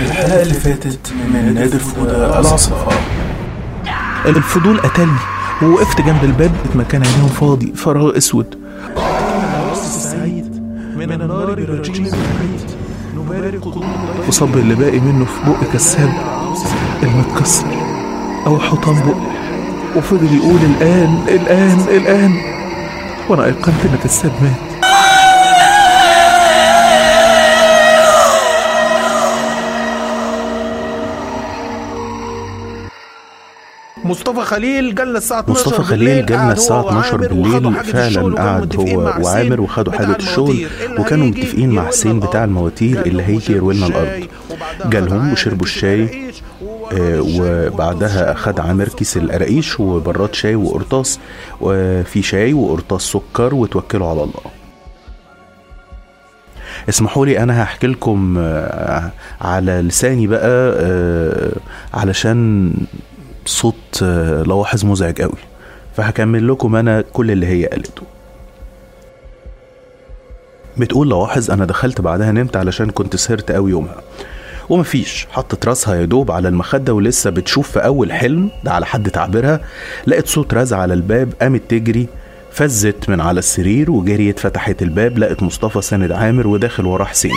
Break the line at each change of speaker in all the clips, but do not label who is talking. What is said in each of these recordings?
الحلقة اللي فاتت من نادي الفودة العاصفة
الفضول قتلني ووقفت جنب الباب مكان عينيهم فاضي فراغ اسود
من النار الرجيم نبارك
وصب اللي باقي منه في بق كساب المتكسر او حطام بق وفضل يقول الان الان الان وانا ايقنت ان كساب مات
مصطفى خليل جالنا الساعة 12
مصطفى خليل
بالليل،
جالنا
قعد
الساعة
هو
12
وعامر وخدوا
بالليل
حاجة الشغل
فعلا
وكانوا
قعد
متفقين
هو
مع
وعامر
حسين
وخدوا
بتاع
حاجة الشغل
المواتير اللي
وكانوا
هيجي
متفقين مع
يروي
حسين
لنا
بتاع
الأرض.
المواتير اللي
جالهم
هيجي يروي لنا
وشربوا
الأرض
الشاي، وبعدها
جالهم
خد
وشربوا
عامر
الشاي
كيس القراقيش،
آه،
وورد الشاي
وبعدها أخد عامر كيس القراقيش وبراد شاي وقرطاس وفي شاي وقرطاس سكر وتوكلوا على الله اسمحوا لي انا هحكي لكم آه، على لساني بقى آه، علشان صوت آه، لواحظ مزعج قوي فهكمل لكم انا كل اللي هي قالته بتقول لواحظ انا دخلت بعدها نمت علشان كنت سهرت قوي يومها ومفيش حطت راسها يا دوب على المخدة ولسه بتشوف في أول حلم ده على حد تعبيرها لقت صوت رزع على الباب قامت تجري فزت من على السرير وجريت فتحت الباب لقت مصطفى ساند عامر وداخل وراه حسين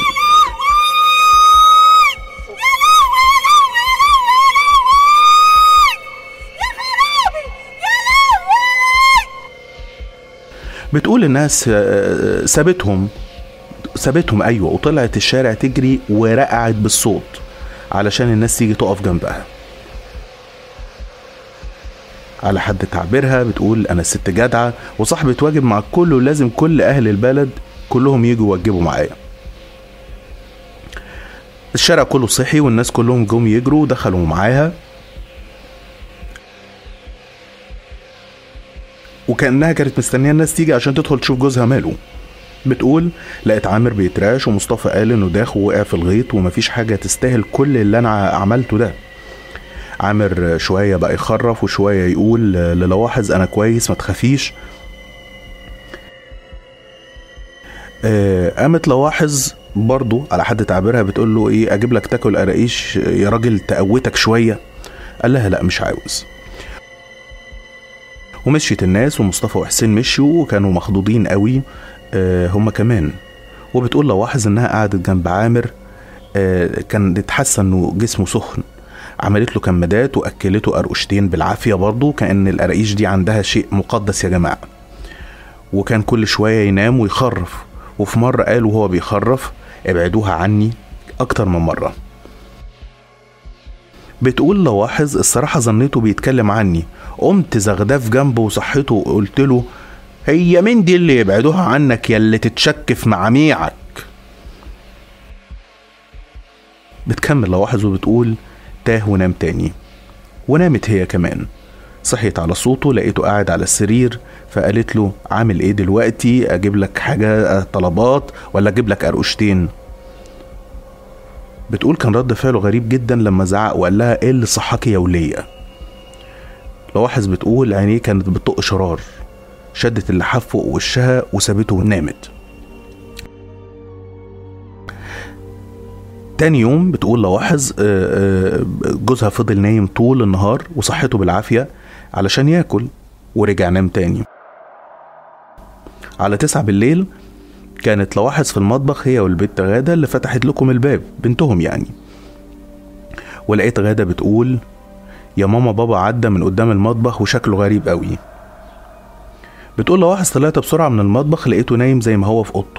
بتقول الناس آه، سابتهم سابتهم ايوه وطلعت الشارع تجري ورقعت بالصوت علشان الناس تيجي تقف جنبها على حد تعبيرها بتقول انا ست جدعه وصاحبه واجب مع الكل ولازم كل اهل البلد كلهم يجوا يوجبوا معايا الشارع كله صحي والناس كلهم جم يجروا ودخلوا معاها وكانها كانت مستنيه الناس تيجي عشان تدخل تشوف جوزها ماله بتقول لقيت عامر بيتراش ومصطفى قال انه داخ ووقع في الغيط ومفيش حاجه تستاهل كل اللي انا عملته ده عامر شويه بقى يخرف وشويه يقول للواحظ انا كويس ما تخافيش آه، قامت لواحظ برضو على حد تعبيرها بتقول له ايه اجيب لك تاكل قراقيش يا راجل تقوتك شويه قال لها لا مش عاوز ومشيت الناس ومصطفى وحسين مشوا وكانوا مخضوضين قوي آه، هما كمان وبتقول لواحظ انها قعدت جنب عامر آه، كان تحس انه جسمه سخن عملت له كمادات واكلته قرقشتين بالعافيه برضه كان القراقيش دي عندها شيء مقدس يا جماعه وكان كل شويه ينام ويخرف وفي مره قال وهو بيخرف ابعدوها عني اكتر من مره بتقول لواحظ الصراحه ظنيته بيتكلم عني قمت زغداف جنبه وصحيته وقلت له هي مين دي اللي يبعدوها عنك يا اللي تتشك في معاميعك بتكمل لواحظ وبتقول تاه ونام تاني ونامت هي كمان صحيت على صوته لقيته قاعد على السرير فقالت له عامل ايه دلوقتي اجيب لك حاجة طلبات ولا اجيب لك قرقشتين بتقول كان رد فعله غريب جدا لما زعق وقال لها ايه اللي صحاكي يا ولية لواحظ بتقول عينيه كانت بتطق شرار شدت اللحاف فوق وشها وسابته ونامت تاني يوم بتقول لواحظ آه، آه، جوزها فضل نايم طول النهار وصحته بالعافية علشان ياكل ورجع نام تاني على تسعة بالليل كانت لواحظ في المطبخ هي والبت غادة اللي فتحت لكم الباب بنتهم يعني ولقيت غادة بتقول يا ماما بابا عدى من قدام المطبخ وشكله غريب قوي بتقول لواحظ طلعت بسرعة من المطبخ لقيته نايم زي ما هو في اوضته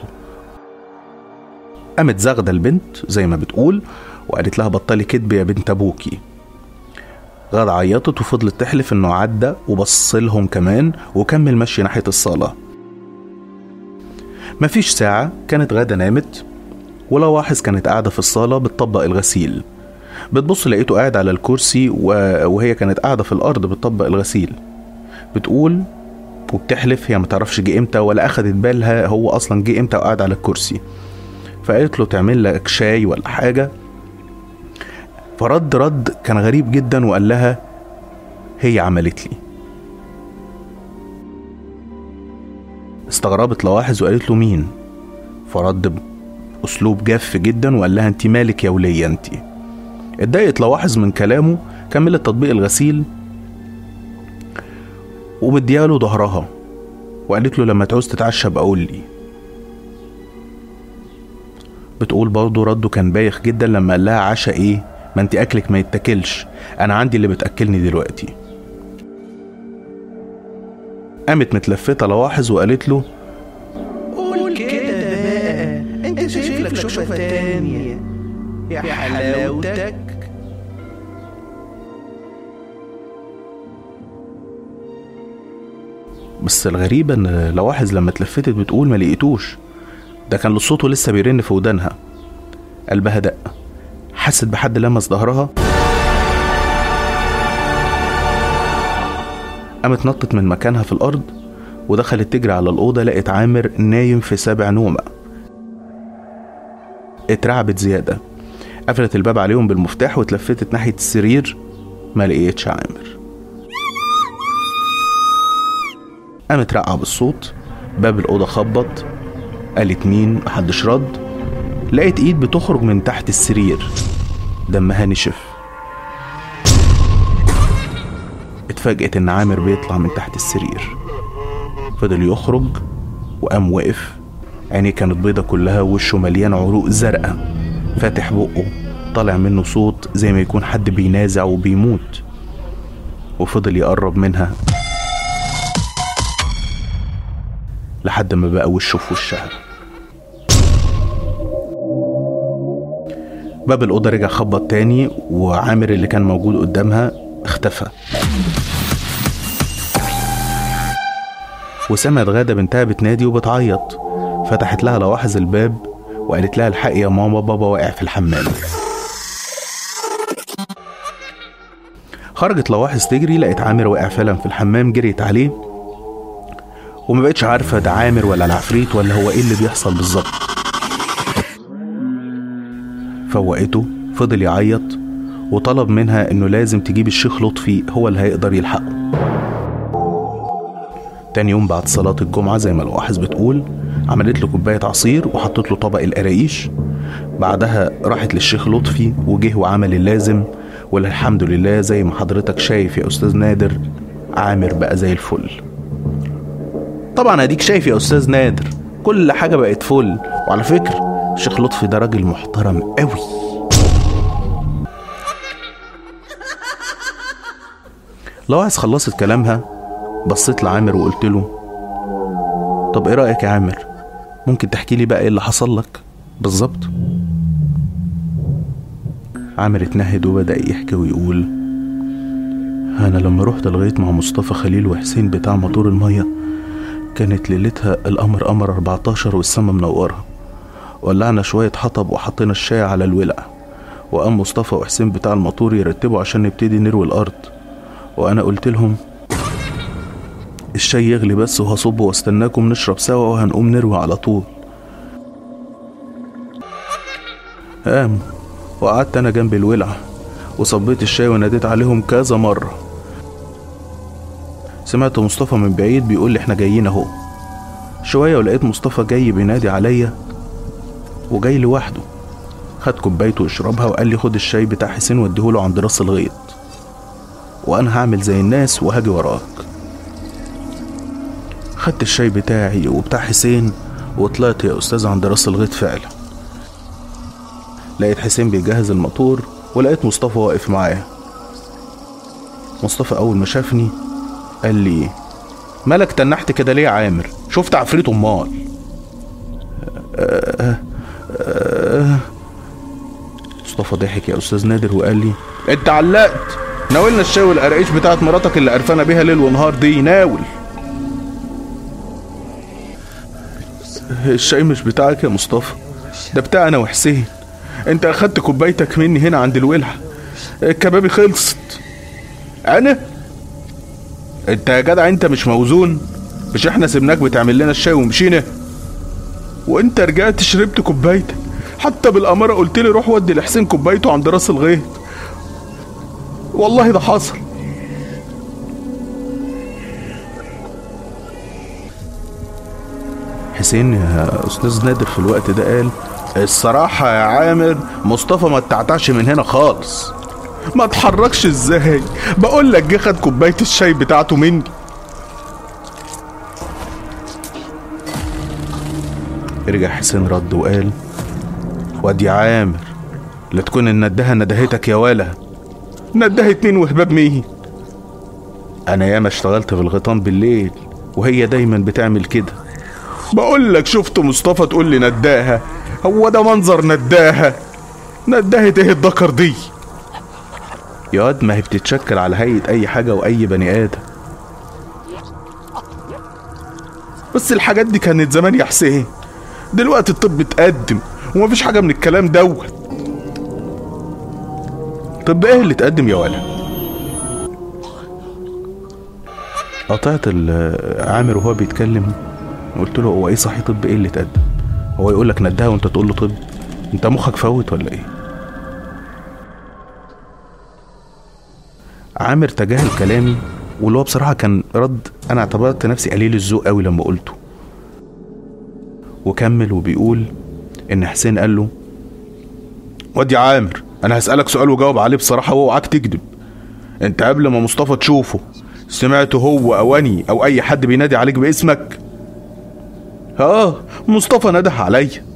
قامت زاغدة البنت زي ما بتقول وقالت لها بطلي كدب يا بنت ابوكي غادة عيطت وفضلت تحلف انه عدى وبص لهم كمان وكمل مشي ناحية الصالة مفيش ساعة كانت غادة نامت ولواحظ كانت قاعدة في الصالة بتطبق الغسيل بتبص لقيته قاعد على الكرسي و- وهي كانت قاعدة في الأرض بتطبق الغسيل بتقول وبتحلف هي ما تعرفش جه امتى ولا اخدت بالها هو اصلا جه امتى وقعد على الكرسي فقالت له تعمل لك شاي ولا حاجه فرد رد كان غريب جدا وقال لها هي عملت لي استغربت لواحظ وقالت له مين فرد باسلوب جاف جدا وقال لها انت مالك يا وليه انت اتضايقت لواحظ من كلامه كملت تطبيق الغسيل ومدياله ظهرها وقالت له لما تعوز تتعشى بقول لي بتقول برضه رده كان بايخ جدا لما قال لها عشا ايه ما انت اكلك ما يتاكلش انا عندي اللي بتاكلني دلوقتي قامت متلفتة لواحظ وقالت له
قول كده بقى انت شايف لك شوفة تانية يا حلاوتك
بس الغريبة ان لواحظ لما اتلفتت بتقول ما لقيتوش ده كان صوته لسه بيرن في ودانها قلبها دق حست بحد لمس ظهرها قامت نطت من مكانها في الأرض ودخلت تجري على الأوضة لقت عامر نايم في سابع نومة اترعبت زيادة قفلت الباب عليهم بالمفتاح واتلفتت ناحية السرير ما لقيتش عامر قامت رقع بالصوت باب الأوضة خبط قالت مين محدش رد لقيت ايد بتخرج من تحت السرير دمها نشف اتفاجئت ان عامر بيطلع من تحت السرير فضل يخرج وقام وقف عينيه كانت بيضة كلها ووشه مليان عروق زرقاء فاتح بقه طالع منه صوت زي ما يكون حد بينازع وبيموت وفضل يقرب منها لحد ما بقى وشه في وشها باب الأوضة رجع خبط تاني وعامر اللي كان موجود قدامها اختفى وسمعت غادة بنتها بتنادي وبتعيط فتحت لها لواحظ الباب وقالت لها الحقي يا ماما بابا واقع في الحمام خرجت لواحظ تجري لقت عامر واقع فعلا في الحمام جريت عليه وما بقتش عارفة ده عامر ولا العفريت ولا هو ايه اللي بيحصل بالظبط فوقته فضل يعيط وطلب منها انه لازم تجيب الشيخ لطفي هو اللي هيقدر يلحقه تاني يوم بعد صلاة الجمعة زي ما الواحظ بتقول عملت له كوباية عصير وحطت له طبق القراقيش بعدها راحت للشيخ لطفي وجه وعمل اللازم والحمد لله زي ما حضرتك شايف يا أستاذ نادر عامر بقى زي الفل طبعا اديك شايف يا استاذ نادر كل حاجه بقت فل وعلى فكره الشيخ لطفي ده راجل محترم قوي لواعز خلصت كلامها بصيت لعامر وقلت له طب ايه رايك يا عامر ممكن تحكي لي بقى ايه اللي حصل لك بالظبط عامر اتنهد وبدا يحكي ويقول انا لما رحت لغايه مع مصطفى خليل وحسين بتاع موتور الميه كانت ليلتها القمر قمر 14 والسما منورة ولعنا شوية حطب وحطينا الشاي على الولع وقام مصطفى وحسين بتاع الموتور يرتبوا عشان نبتدي نروي الأرض وأنا قلت لهم الشاي يغلي بس وهصبه واستناكم نشرب سوا وهنقوم نروي على طول قام وقعدت أنا جنب الولعة وصبيت الشاي وناديت عليهم كذا مرة سمعت مصطفى من بعيد بيقول لي احنا جايين اهو شوية ولقيت مصطفى جاي بينادي عليا وجاي لوحده خد كوبايته يشربها وقال لي خد الشاي بتاع حسين واديهوله عند راس الغيط وانا هعمل زي الناس وهاجي وراك خدت الشاي بتاعي وبتاع حسين وطلعت يا استاذ عند راس الغيط فعلا لقيت حسين بيجهز الموتور ولقيت مصطفى واقف معايا مصطفى اول ما شافني قال لي مالك تنحت كده ليه يا عامر شفت عفريت امال آه، آه. مصطفى ضحك يا استاذ نادر وقال لي انت علقت ناولنا الشاي والقراقيش بتاعت مراتك اللي قرفانه بيها ليل ونهار دي ناول الشاي مش بتاعك يا مصطفى ده بتاع انا وحسين انت اخدت كوبايتك مني هنا عند الولعه الكبابي خلصت انا انت يا جدع انت مش موزون مش احنا سيبناك بتعمل لنا الشاي ومشينا وانت رجعت شربت كوبايتك حتى بالاماره قلت لي روح ودي لحسين كوبايته عند راس الغيط والله ده حصل حسين يا استاذ نادر في الوقت ده قال الصراحة يا عامر مصطفى ما اتعتعش من هنا خالص
ما اتحركش ازاي بقول لك جه خد كوبايه الشاي بتاعته مني
رجع حسين رد وقال واد يا عامر لا تكون الندهة ندهتك يا ولا
ندها اتنين وهباب مين
انا ياما اشتغلت في الغيطان بالليل وهي دايما بتعمل كده
بقول لك شفت مصطفى تقول لي نداها هو ده منظر نداها ندهت ايه الدكر دي
يا واد ما هي بتتشكل على هيئة اي حاجة واي بني ادم
بس الحاجات دي كانت زمان يا حسين دلوقتي الطب اتقدم ومفيش حاجه من الكلام دوت
طب ايه اللي اتقدم يا ولا قطعت ال- عامر وهو بيتكلم قلت له هو ايه صحيح طب ايه اللي اتقدم هو يقول لك ندها وانت تقول له طب انت مخك فوت ولا ايه عامر تجاهل كلامي واللي هو بصراحه كان رد انا اعتبرت نفسي قليل الذوق قوي لما قلته وكمل وبيقول ان حسين قال له واد يا عامر انا هسالك سؤال وجاوب عليه بصراحه واوعاك تكذب انت قبل ما مصطفى تشوفه سمعته هو او اني او اي حد بينادي عليك باسمك اه مصطفى نده عليا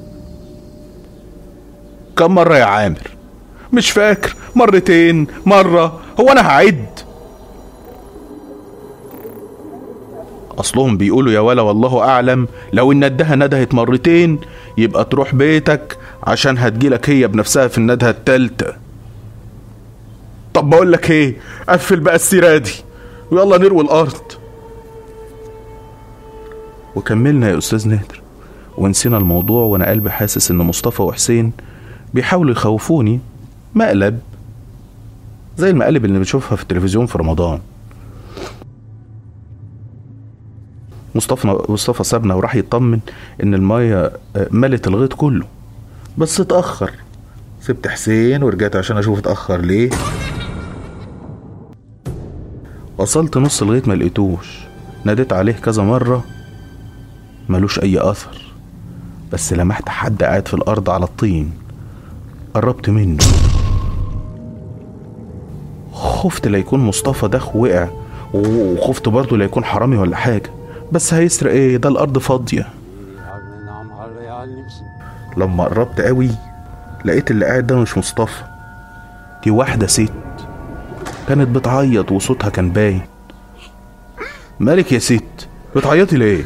كم مره يا عامر
مش فاكر مرتين مره هو انا هعد
اصلهم بيقولوا يا ولا والله اعلم لو ان ندها ندهت مرتين يبقى تروح بيتك عشان هتجيلك هي بنفسها في الندهه التالتة
طب بقول لك ايه قفل بقى السيره دي ويلا نروي الارض
وكملنا يا استاذ نادر ونسينا الموضوع وانا قلبي حاسس ان مصطفى وحسين بيحاولوا يخوفوني مقلب زي المقالب اللي بنشوفها في التلفزيون في رمضان مصطفى مصطفى سابنا وراح يطمن ان المايه آه، ملت الغيط كله بس اتاخر سبت حسين ورجعت عشان اشوف اتاخر ليه وصلت نص الغيط ما لقيتوش ناديت عليه كذا مره ملوش اي اثر بس لمحت حد قاعد في الارض على الطين قربت منه خفت لا يكون مصطفى دخ وقع وخفت برضه لا يكون حرامي ولا حاجه بس هيسرق ايه ده الارض فاضيه لما قربت قوي لقيت اللي قاعد ده مش مصطفى دي واحده ست كانت بتعيط وصوتها كان باين مالك يا ست بتعيطي ليه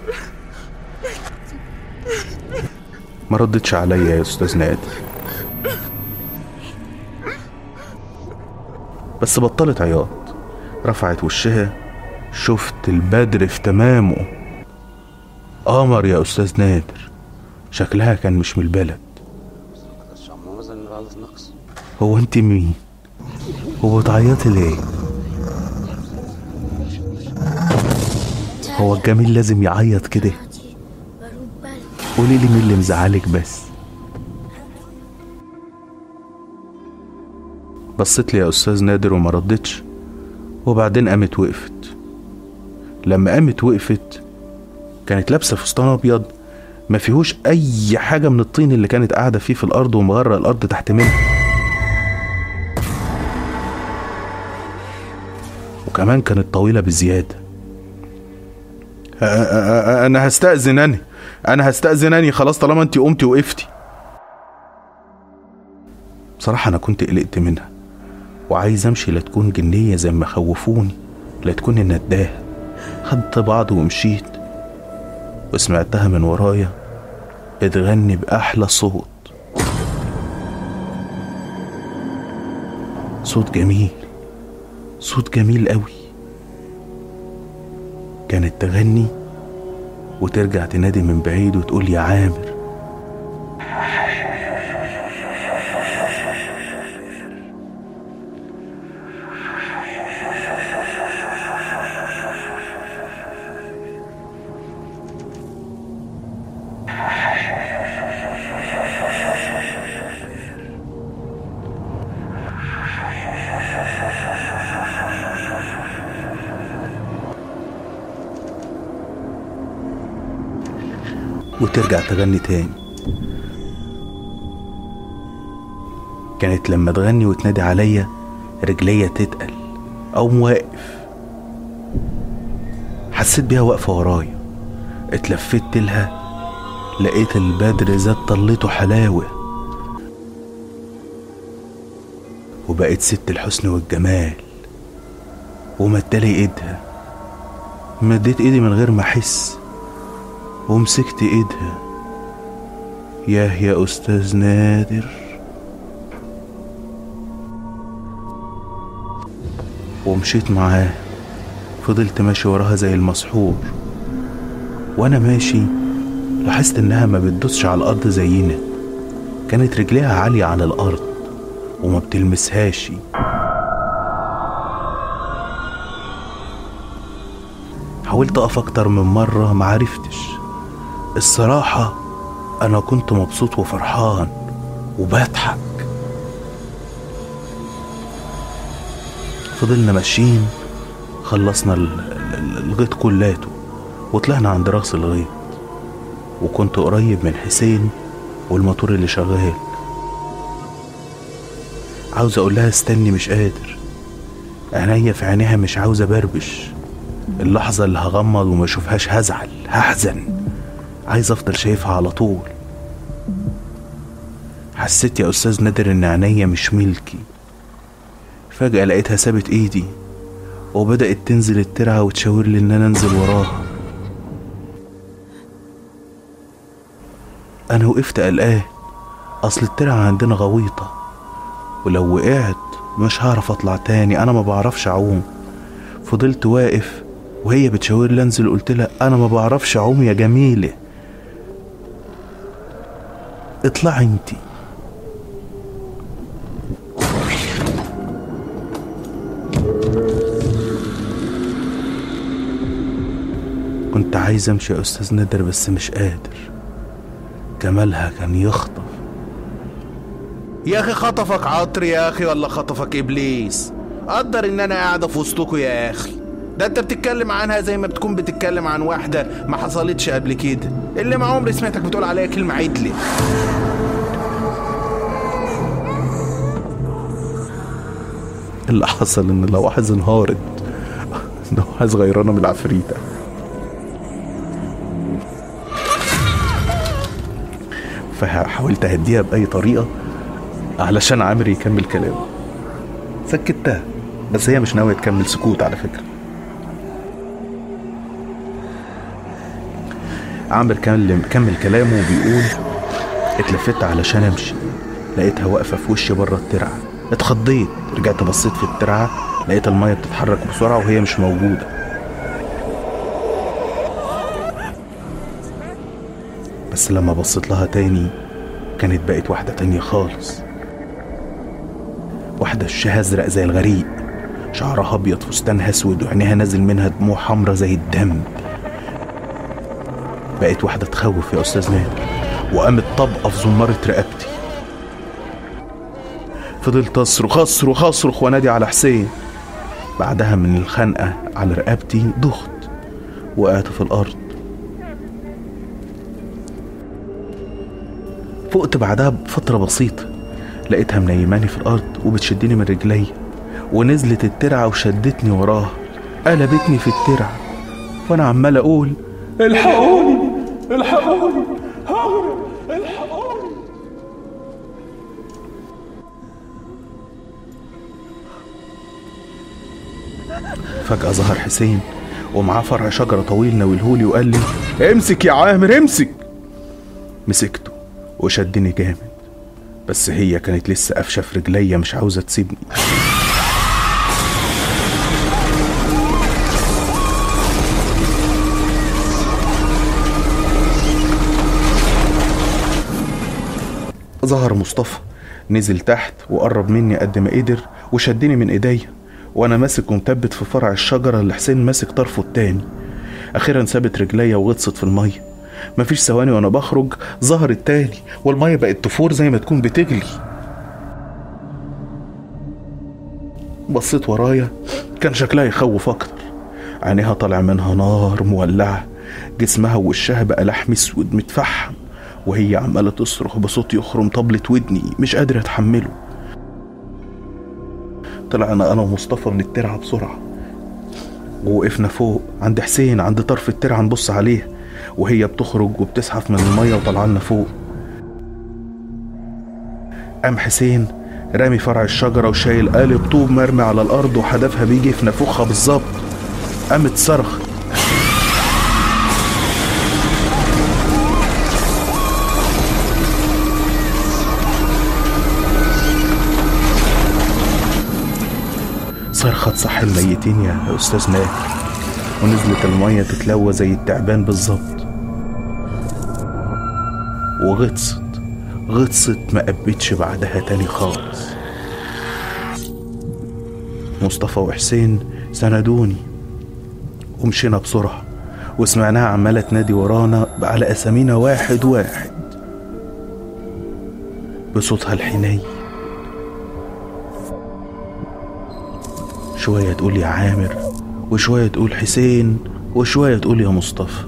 ما ردتش عليا يا استاذ نادر بس بطلت عياط رفعت وشها شفت البدر في تمامه قمر يا استاذ نادر شكلها كان مش من البلد هو انت مين هو بتعيطي ليه هو الجميل لازم يعيط كده قولي لي مين اللي مزعلك بس بصيت لي يا استاذ نادر وما ردتش وبعدين قامت وقفت لما قامت وقفت كانت لابسه فستان ابيض ما فيهوش اي حاجه من الطين اللي كانت قاعده فيه في الارض ومغرق الارض تحت منها وكمان كانت طويله بزياده أ- أ- أ- انا هستأذن اني انا هستأذن اني خلاص طالما انت قمتي وقفتي بصراحة انا كنت قلقت منها وعايز امشي لا تكون جنية زي ما خوفوني لا تكون النداهة خدت بعض ومشيت وسمعتها من ورايا بتغني بأحلى صوت صوت جميل صوت جميل قوي كانت تغني وترجع تنادي من بعيد وتقول يا عامر وترجع تغني تاني كانت لما تغني وتنادي عليا رجليا تتقل أقوم واقف حسيت بيها واقفة ورايا اتلفت لها لقيت البدر زاد طلته حلاوة وبقت ست الحسن والجمال ومدالي ايدها مديت ايدي من غير ما احس ومسكت ايدها ياه يا استاذ نادر ومشيت معاه فضلت ماشي وراها زي المسحور وانا ماشي لاحظت انها ما بتدوسش على الارض زينا كانت رجليها عالية عن الارض وما بتلمسهاش حاولت اقف اكتر من مرة معرفتش الصراحة انا كنت مبسوط وفرحان وبضحك فضلنا ماشيين خلصنا ال- ال- الغيط كلاته وطلعنا عند راس الغيط وكنت قريب من حسين والموتور اللي شغال عاوز اقول لها استني مش قادر عينيا في عينيها مش عاوز بربش اللحظة اللي هغمض وما اشوفهاش هزعل هحزن عايز افضل شايفها على طول حسيت يا استاذ نادر ان عينيا مش ملكي فجأة لقيتها سابت ايدي وبدأت تنزل الترعة وتشاور لي ان انا انزل وراها انا وقفت قلقان اصل الترعة عندنا غويطة ولو وقعت مش هعرف اطلع تاني انا ما بعرفش اعوم فضلت واقف وهي بتشاور لي انزل قلت لها انا ما بعرفش اعوم يا جميلة اطلعي انتي كنت عايز امشي يا استاذ نادر بس مش قادر جمالها كان يخطف
يا اخي خطفك عطر يا اخي ولا خطفك ابليس قدر ان انا قاعده في وسطكوا يا اخي ده انت بتتكلم عنها زي ما بتكون بتتكلم عن واحده ما حصلتش قبل كده اللي ما عمري سمعتك بتقول عليها كلمه عدله
اللي حصل ان لواحظ انهارت لواحظ غيرانة من العفريتة فحاولت اهديها باي طريقة علشان عامر يكمل كلامه سكتها بس هي مش ناوية تكمل سكوت على فكرة عامر كمل كمل كلامه وبيقول اتلفت علشان امشي لقيتها واقفة في وشي بره الترعة اتخضيت رجعت بصيت في الترعة لقيت المية بتتحرك بسرعة وهي مش موجودة بس لما بصيت لها تاني كانت بقت واحدة تانية خالص واحدة وشها ازرق زي الغريق شعرها ابيض فستانها اسود وعينيها نازل منها دموع حمرا زي الدم بقت واحدة تخوف يا أستاذ نادر وقامت طبقة في زمارة رقبتي فضلت أصرخ أصرخ أصرخ وأنادي على حسين بعدها من الخنقة على رقبتي ضغط وقعت في الأرض فقت بعدها بفترة بسيطة لقيتها منيماني في الأرض وبتشدني من رجلي ونزلت الترعة وشدتني وراها قلبتني في الترعة وأنا عمال أقول الحقوني الحقوني هغرق الحقوني فجأة ظهر حسين ومعاه فرع شجرة طويل ناولهولي وقال لي امسك يا عامر امسك مسكته وشدني جامد بس هي كانت لسه قافشة في رجليا مش عاوزة تسيبني ظهر مصطفى نزل تحت وقرب مني قد ما قدر وشدني من ايديا وانا ماسك ومثبت في فرع الشجرة اللي حسين ماسك طرفه التاني اخيرا سابت رجليا وغطست في المية مفيش ثواني وانا بخرج ظهر التاني والمية بقت تفور زي ما تكون بتغلي بصيت ورايا كان شكلها يخوف اكتر عينيها طالع منها نار مولعة جسمها ووشها بقى لحم اسود متفحم وهي عمالة تصرخ بصوت يخرم طبلة ودني مش قادر اتحمله طلعنا انا ومصطفى من الترعه بسرعه ووقفنا فوق عند حسين عند طرف الترعه نبص عليها وهي بتخرج وبتزحف من الميه وطلع لنا فوق قام حسين رامي فرع الشجرة وشايل قالب طوب مرمي على الأرض وحدفها بيجي في نافوخها بالظبط قامت صرخت صرخة صح الميتين يا أستاذ ناجي ونزلت المية تتلوى زي التعبان بالظبط وغطست غطست ما قبتش بعدها تاني خالص مصطفى وحسين سندوني ومشينا بسرعة وسمعناها عمالة تنادي ورانا على أسامينا واحد واحد بصوتها الحنين شوية تقول يا عامر وشوية تقول حسين وشوية تقول يا مصطفى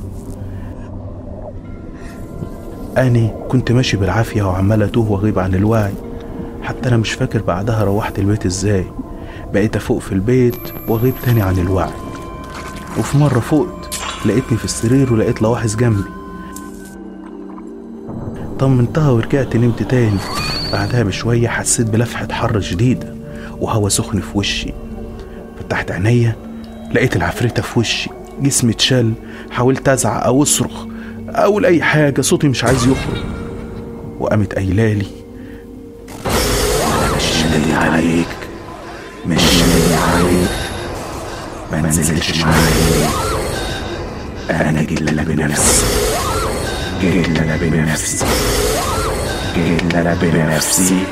أنا كنت ماشي بالعافية وعمال أتوه وأغيب عن الوعي حتى أنا مش فاكر بعدها روحت البيت إزاي بقيت أفوق في البيت وأغيب تاني عن الوعي وفي مرة فقت لقيتني في السرير ولقيت لواحظ جنبي طمنتها ورجعت نمت تاني بعدها بشوية حسيت بلفحة حر شديدة وهوا سخن في وشي فتحت عينيا لقيت العفريتة في وشي جسمي اتشل حاولت أزعق أو أصرخ أقول أي حاجة صوتي مش عايز يخرج وقامت قايلالي
مش مالي عليك مش مالي عليك ما نزلتش معايا انا جيت لنا بنفسي جيت لنا بنفسي جيت لنا بنفسي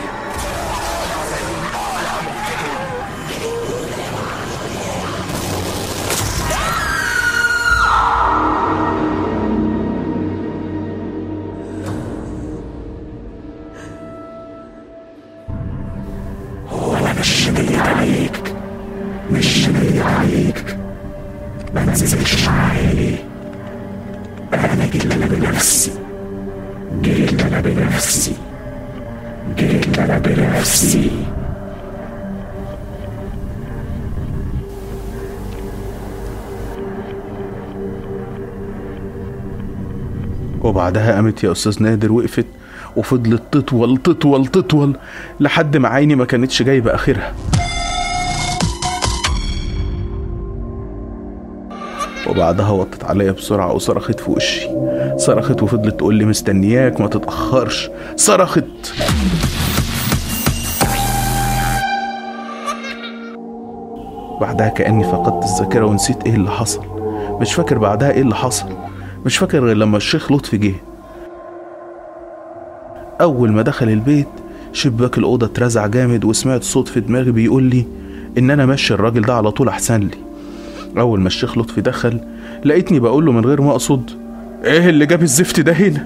هو انا مش مالي عليك مش مالي عليك ما نزلتش معايا ليه انا جيت لنا بنفسي جيت لنا بنفسي جيت لنا بنفسي
وبعدها قامت يا أستاذ نادر وقفت وفضلت تطول تطول تطول لحد ما عيني ما كانتش جايبة آخرها وبعدها وطت عليا بسرعة وصرخت في وشي صرخت وفضلت تقول لي مستنياك ما تتأخرش صرخت بعدها كأني فقدت الذاكرة ونسيت ايه اللي حصل مش فاكر بعدها ايه اللي حصل مش فاكر غير لما الشيخ لطفي جه أول ما دخل البيت شباك الأوضة اترزع جامد وسمعت صوت في دماغي بيقول لي إن أنا ماشي الراجل ده على طول أحسن لي أول ما الشيخ لطفي دخل لقيتني بقول له من غير ما أقصد إيه اللي جاب الزفت ده هنا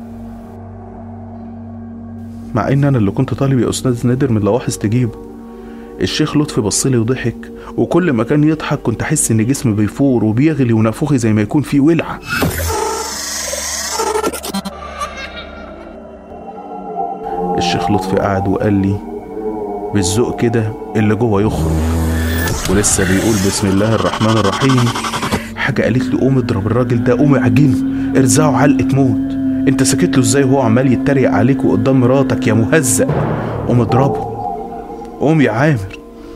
مع إن أنا اللي كنت طالب يا أستاذ نادر من لواحظ تجيبه الشيخ لطفي بصلي وضحك وكل ما كان يضحك كنت أحس إن جسمي بيفور وبيغلي ونافوخي زي ما يكون فيه ولعة الشيخ لطفي قعد وقال لي بالذوق كده اللي جوه يخرج ولسه بيقول بسم الله الرحمن الرحيم حاجة قالت لي قوم اضرب الراجل ده قوم اعجنه ارزعه علقة موت انت سكت له ازاي وهو عمال يتريق عليك وقدام مراتك يا مهزأ قوم اضربه قوم يا عامر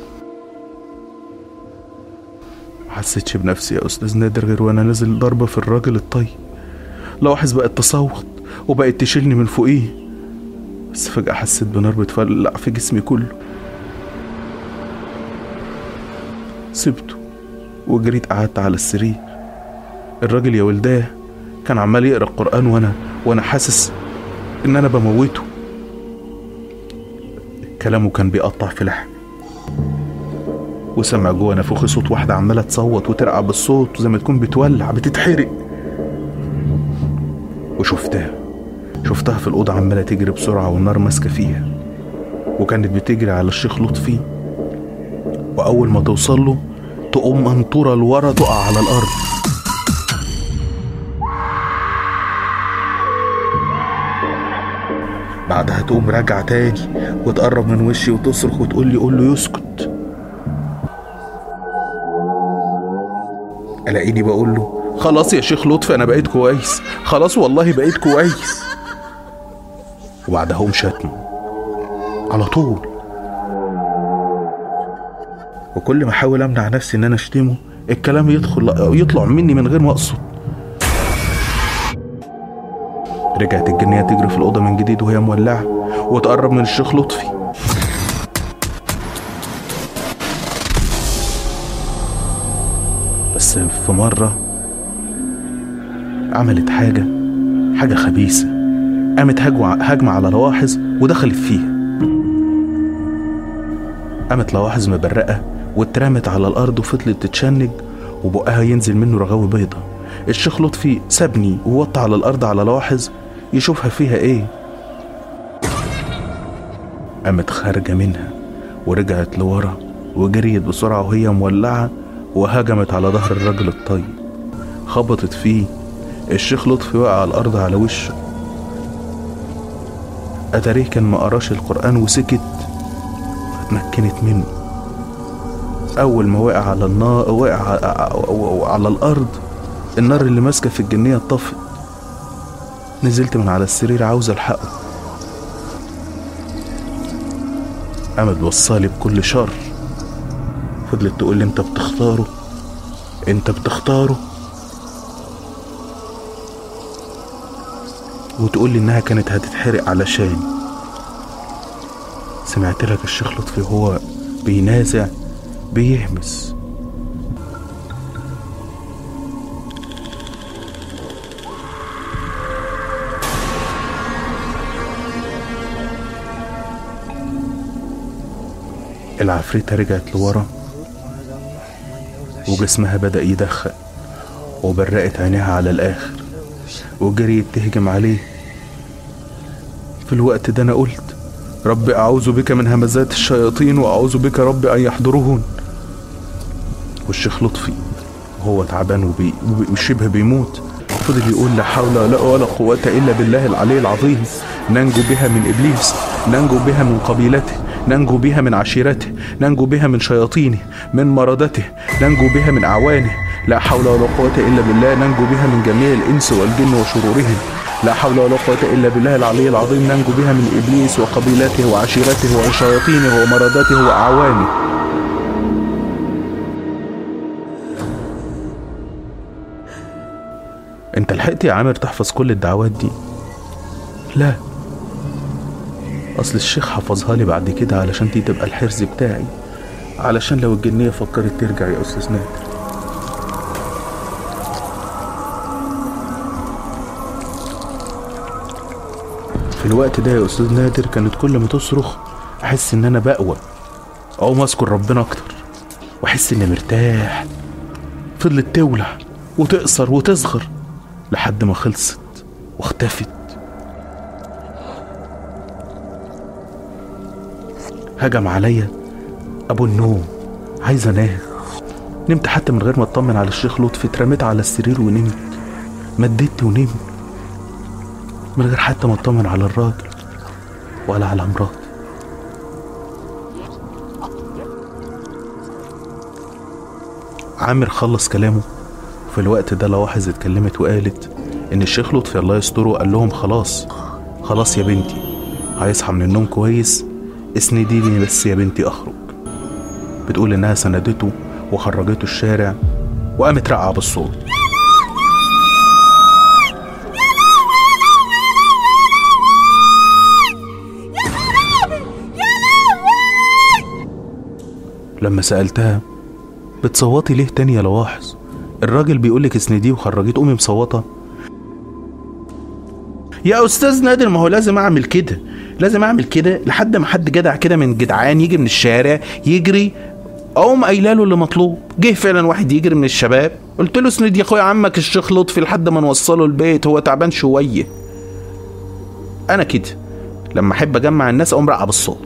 محسيتش بنفسي يا استاذ نادر غير وانا نازل ضربة في الراجل الطيب لاحظ بقت تصوت وبقت تشيلني من فوقيه بس فجأة حسيت بنار بتفلق في جسمي كله سبته وجريت قعدت على السرير الراجل يا ولداه كان عمال يقرا القرآن وانا وانا حاسس ان انا بموته كلامه كان بيقطع في لحمي وسمع جوه نافوخي صوت واحدة عمالة تصوت وترقع بالصوت زي ما تكون بتولع بتتحرق وشفتها شفتها في الأوضة عمالة تجري بسرعة والنار ماسكة فيها وكانت بتجري على الشيخ لطفي وأول ما توصل له تقوم منطورة لورا تقع على الأرض بعدها تقوم راجعة تاني وتقرب من وشي وتصرخ وتقول لي قول له يسكت الاقيني بقول له خلاص يا شيخ لطفي انا بقيت كويس خلاص والله بقيت كويس وبعدها قوم شتم على طول وكل ما احاول امنع نفسي ان انا اشتمه الكلام يدخل يطلع مني من غير ما اقصد رجعت الجنيه تجري في الاوضه من جديد وهي مولعه وتقرب من الشيخ لطفي بس في مره عملت حاجه حاجه خبيثه قامت هجوة- هجمه على لواحظ ودخلت فيها قامت لواحظ مبرقه واترمت على الارض وفضلت تتشنج وبقها ينزل منه رغاوي بيضة الشيخ لطفي سابني ووطى على الارض على لواحظ يشوفها فيها ايه قامت خارجه منها ورجعت لورا وجريت بسرعه وهي مولعه وهجمت على ظهر الراجل الطيب خبطت فيه الشيخ لطفي وقع على الارض على وشه اتاريه كان ما قراش القران وسكت اتمكنت منه اول ما وقع على النار وقع ع- على الارض النار اللي ماسكه في الجنيه اتطفت نزلت من على السرير عاوز الحقه قامت بصالي بكل شر فضلت تقول لي انت بتختاره انت بتختاره وتقول لي انها كانت هتتحرق علشان سمعت لك الشيخ لطفي وهو بينازع بيهمس العفريتة رجعت لورا وجسمها بدأ يدخن وبرقت عينيها على الآخر وجريت تهجم عليه في الوقت ده أنا قلت رب أعوذ بك من همزات الشياطين وأعوذ بك رب أن يحضرون والشيخ لطفي وهو تعبان وبي وبي- وشبه بيموت فضل يقول لا حول ولا ولا قوة إلا بالله العلي العظيم ننجو بها من إبليس ننجو بها من قبيلته ننجو بها من عشيرته ننجو بها من شياطينه من مرضته ننجو بها من أعوانه لا حول ولا قوة إلا بالله ننجو بها من جميع الإنس والجن وشرورهم لا حول ولا قوة إلا بالله العلي العظيم ننجو بها من إبليس وقبيلته وعشيرته وشياطينه ومرضاته وأعوانه انت لحقت يا عامر تحفظ كل الدعوات دي لا اصل الشيخ حفظها لي بعد كده علشان دي تبقى الحرز بتاعي علشان لو الجنية فكرت ترجع يا استاذ نادر في الوقت ده يا استاذ نادر كانت كل ما تصرخ احس ان انا بقوى اقوم اذكر ربنا اكتر واحس اني مرتاح فضلت تولع وتقصر وتصغر لحد ما خلصت واختفت هجم عليا ابو النوم عايز انام نمت حتى من غير ما اطمن على الشيخ لطفي اترميت على السرير ونمت مددت ونمت من غير حتى ما اطمن على الراجل ولا على مراتي عامر خلص كلامه في الوقت ده لواحظ اتكلمت وقالت ان الشيخ لطفي الله يستره قال لهم خلاص خلاص يا بنتي هيصحى من النوم كويس اسنديني بس يا بنتي اخرج بتقول انها سندته وخرجته الشارع وقامت رقعه بالصوت لما سألتها بتصوتي ليه تاني يا لواحظ الراجل بيقولك اسنديه وخرجيه تقومي مصوته يا استاذ نادر ما هو لازم اعمل كده لازم اعمل كده لحد ما حد جدع كده من جدعان يجي من الشارع يجري اقوم قايله له اللي مطلوب جه فعلا واحد يجري من الشباب قلت له اسند يا اخويا عمك الشيخ لطفي لحد ما نوصله البيت هو تعبان شويه انا كده لما احب اجمع الناس اقوم رقع بالصوت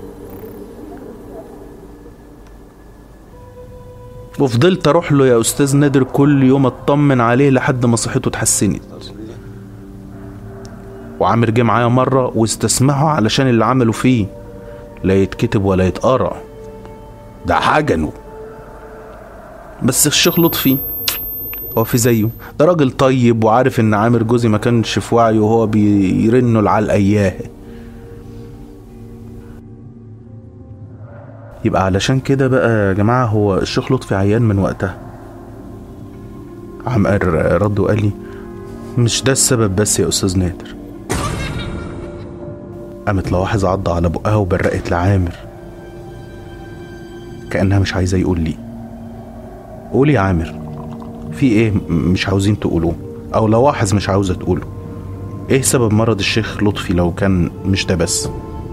وفضلت اروح له يا استاذ نادر كل يوم اطمن عليه لحد ما صحته اتحسنت وعامر جه معايا مرة واستسمعه علشان اللي عمله فيه لا يتكتب ولا يتقرا ده حجنه بس الشيخ لطفي هو في زيه ده راجل طيب وعارف ان عامر جوزي ما كانش في وعيه وهو بيرنه العلقه اياه يبقى علشان كده بقى يا جماعه هو الشيخ لطفي عيان من وقتها عمار رد وقال لي مش ده السبب بس يا استاذ نادر قامت لواحظ عض على بقها وبرقت لعامر كأنها مش عايزة يقول لي قول يا عامر في ايه م- مش عاوزين تقولوه او لواحظ مش عاوزة تقوله ايه سبب مرض الشيخ لطفي لو كان مش ده بس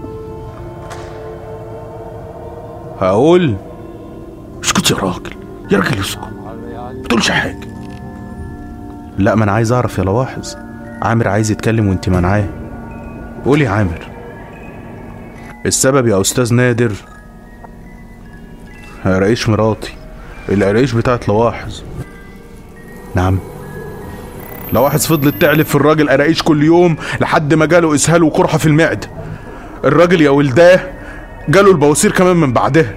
هقول اسكت يا راجل يا راجل اسكت ما تقولش حاجة لا ما انا عايز اعرف يا لواحظ عامر عايز يتكلم وانت منعاه قول يا عامر السبب يا استاذ نادر قرايش مراتي القرايش بتاعت لواحظ نعم لواحظ فضلت تعلف في الراجل قرايش كل يوم لحد ما جاله اسهال وقرحه في المعده الراجل يا ولداه جاله البواسير كمان من بعدها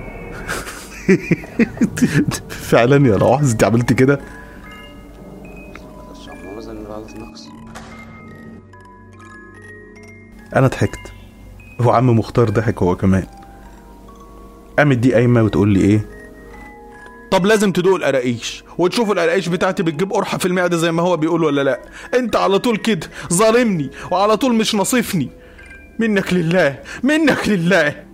فعلا يا لواحظ انت عملت كده انا ضحكت وعم مختار ضحك هو كمان قامت دي قايمه وتقول لي ايه طب لازم تدوق القراقيش وتشوفوا القراقيش بتاعتي بتجيب قرحه في المعده زي ما هو بيقول ولا لا انت على طول كده ظالمني وعلى طول مش نصيفني منك لله منك لله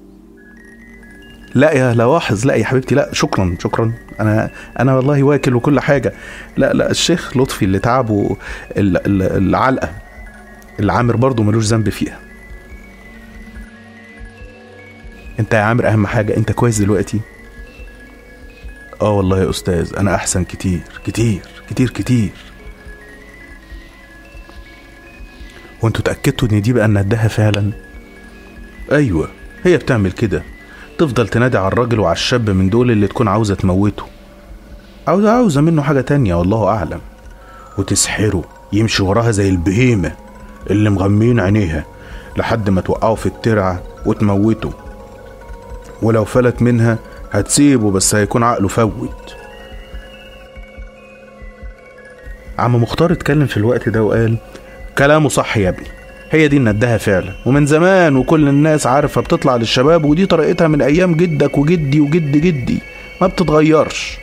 لا يا لواحظ لا يا حبيبتي لا شكرا شكرا انا انا والله واكل وكل حاجه لا لا الشيخ لطفي اللي تعبه ال- ال- العلقه اللي عامر برضه ملوش ذنب فيها انت يا عامر اهم حاجه انت كويس دلوقتي اه والله يا استاذ انا احسن كتير كتير كتير كتير وانتوا اتاكدتوا ان دي بقى ندها فعلا ايوه هي بتعمل كده تفضل تنادي على الراجل وعلى الشاب من دول اللي تكون عاوزه تموته عاوزه عاوزه منه حاجه تانية والله اعلم وتسحره يمشي وراها زي البهيمه اللي مغمين عينيها لحد ما توقعه في الترعه وتموته ولو فلت منها هتسيبه بس هيكون عقله فوت عم مختار اتكلم في الوقت ده وقال كلامه صح يا ابني هي دي الندهة فعلا ومن زمان وكل الناس عارفة بتطلع للشباب ودي طريقتها من أيام جدك وجدي وجد جدي ما بتتغيرش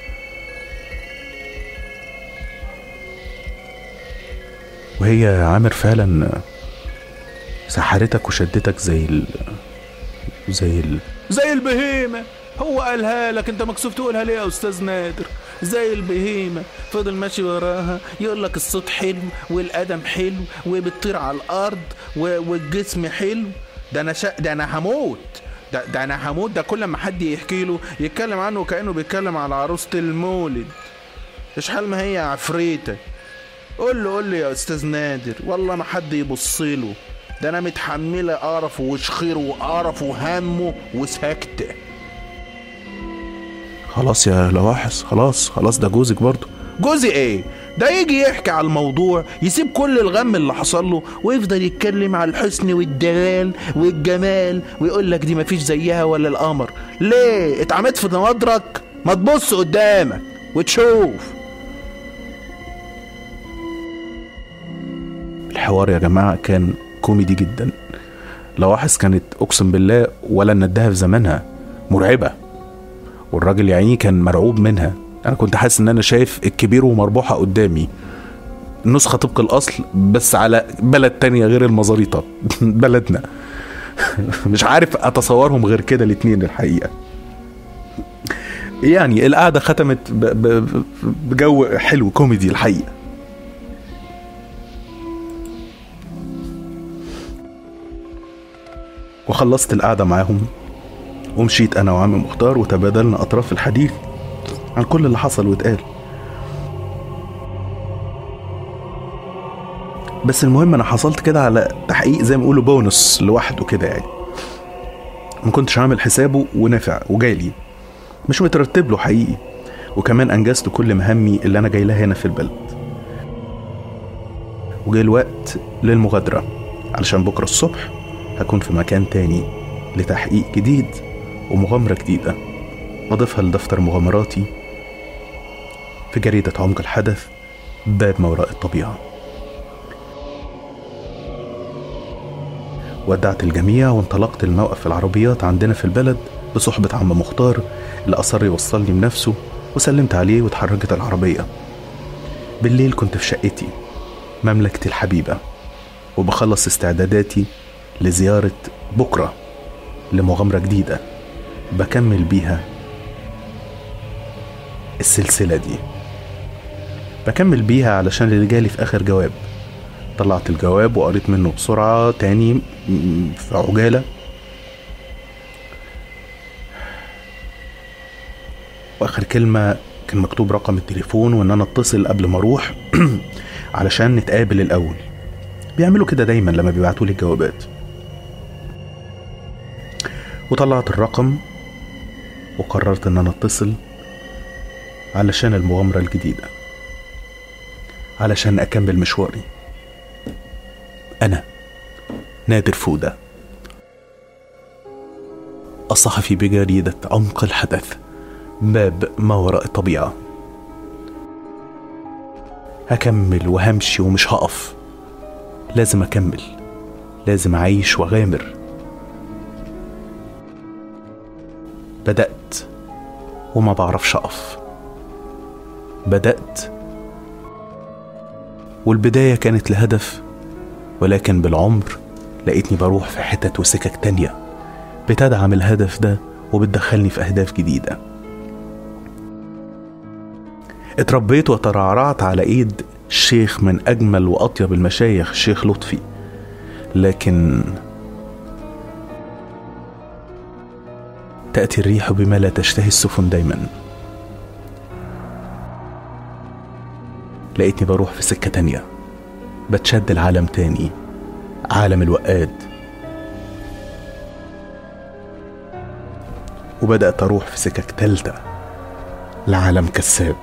وهي يا عامر فعلا سحرتك وشدتك زي ال زي ال زي البهيمة هو قالها لك انت مكسوف تقولها ليه يا استاذ نادر زي البهيمة فضل ماشي وراها يقول لك الصوت حلو والقدم حلو وبتطير على الارض و- والجسم حلو ده انا شا... ده انا هموت ده, ده انا هموت ده كل ما حد يحكي له يتكلم عنه كانه بيتكلم على عروسة المولد ايش حال ما هي عفريتة قول له قول له يا استاذ نادر والله ما حد يبص له ده انا متحمله قرفه وشخيره وقرفه وهمه وسكته خلاص يا لواحظ خلاص خلاص ده جوزك برضه جوزي ايه ده يجي يحكي على الموضوع يسيب كل الغم اللي حصل له ويفضل يتكلم على الحسن والدلال والجمال ويقول لك دي مفيش زيها ولا القمر ليه اتعمدت في نوادرك ما تبص قدامك وتشوف الحوار يا جماعة كان كوميدي جدا لواحظ كانت أقسم بالله ولا ندها في زمانها مرعبة والراجل يا عيني كان مرعوب منها أنا كنت حاسس إن أنا شايف الكبير ومربوحة قدامي النسخة طبق الأصل بس على بلد تانية غير المزاريطة بلدنا مش عارف أتصورهم غير كده الاتنين الحقيقة يعني القعدة ختمت ب- ب- بجو حلو كوميدي الحقيقة وخلصت القعدة معاهم ومشيت أنا وعم مختار وتبادلنا أطراف الحديث عن كل اللي حصل واتقال بس المهم أنا حصلت كده على تحقيق زي ما بيقولوا بونص لوحده كده يعني ما كنتش عامل حسابه ونافع وجالي مش مترتب له حقيقي وكمان أنجزت كل مهامي اللي أنا جاي لها هنا في البلد وجه الوقت للمغادرة علشان بكرة الصبح هكون في مكان تاني لتحقيق جديد ومغامرة جديدة أضيفها لدفتر مغامراتي في جريدة عمق الحدث باب ما وراء الطبيعة ودعت الجميع وانطلقت لموقف العربيات عندنا في البلد بصحبة عم مختار اللي أصر يوصلني بنفسه وسلمت عليه واتحركت العربية بالليل كنت في شقتي مملكتي الحبيبة وبخلص استعداداتي لزيارة بكرة لمغامرة جديدة بكمل بيها السلسلة دي بكمل بيها علشان اللي جالي في آخر جواب طلعت الجواب وقريت منه بسرعة تاني م- في عجالة واخر كلمة كان مكتوب رقم التليفون وان انا اتصل قبل ما اروح علشان نتقابل الاول بيعملوا كده دايما لما بيبعتوا لي الجوابات وطلعت الرقم وقررت ان انا اتصل علشان المغامرة الجديدة علشان اكمل مشواري انا نادر فودة الصحفي بجريدة عمق الحدث باب ما وراء الطبيعة هكمل وهمشي ومش هقف لازم أكمل لازم أعيش وأغامر بدأت وما بعرفش أقف بدأت والبداية كانت لهدف ولكن بالعمر لقيتني بروح في حتت وسكك تانية بتدعم الهدف ده وبتدخلني في أهداف جديدة اتربيت وترعرعت على ايد شيخ من اجمل واطيب المشايخ الشيخ لطفي لكن تاتي الريح بما لا تشتهي السفن دايما لقيتني بروح في سكه تانيه بتشد العالم تاني عالم الوقاد وبدات اروح في سكك تالته لعالم كساب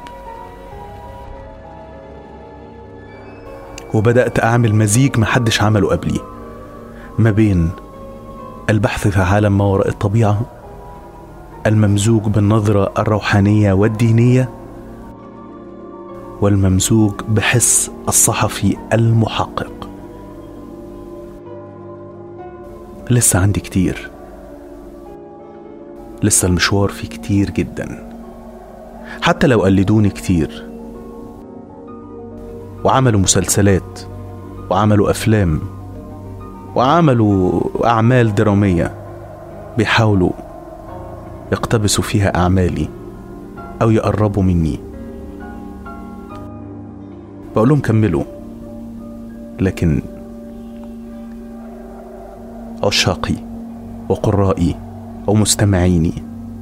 وبدأت أعمل مزيج محدش عمله قبلي ما بين البحث في عالم ما وراء الطبيعة الممزوج بالنظرة الروحانية والدينية والممزوج بحس الصحفي المحقق لسه عندي كتير لسه المشوار فيه كتير جدا حتى لو قلدوني كتير وعملوا مسلسلات وعملوا افلام وعملوا اعمال دراميه بيحاولوا يقتبسوا فيها اعمالي او يقربوا مني بقول لهم كملوا لكن عشاقي وقرائي ومستمعيني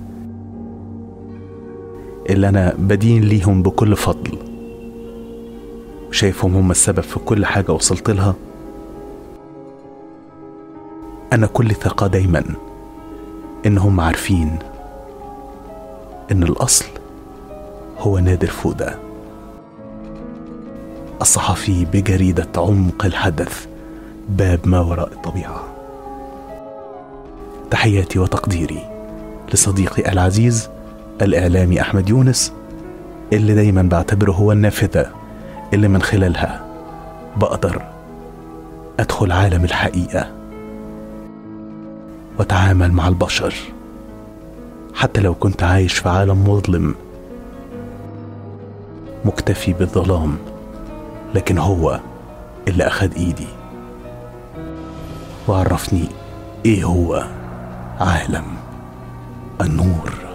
اللي انا بدين ليهم بكل فضل شايفهم هم السبب في كل حاجة وصلت لها أنا كل ثقة دايما إن هم عارفين إن الأصل هو نادر فودة الصحفي بجريدة عمق الحدث باب ما وراء الطبيعة تحياتي وتقديري لصديقي العزيز الإعلامي أحمد يونس اللي دايما بعتبره هو النافذة اللي من خلالها بقدر ادخل عالم الحقيقه واتعامل مع البشر حتى لو كنت عايش في عالم مظلم مكتفي بالظلام لكن هو اللي اخد ايدي وعرفني ايه هو عالم النور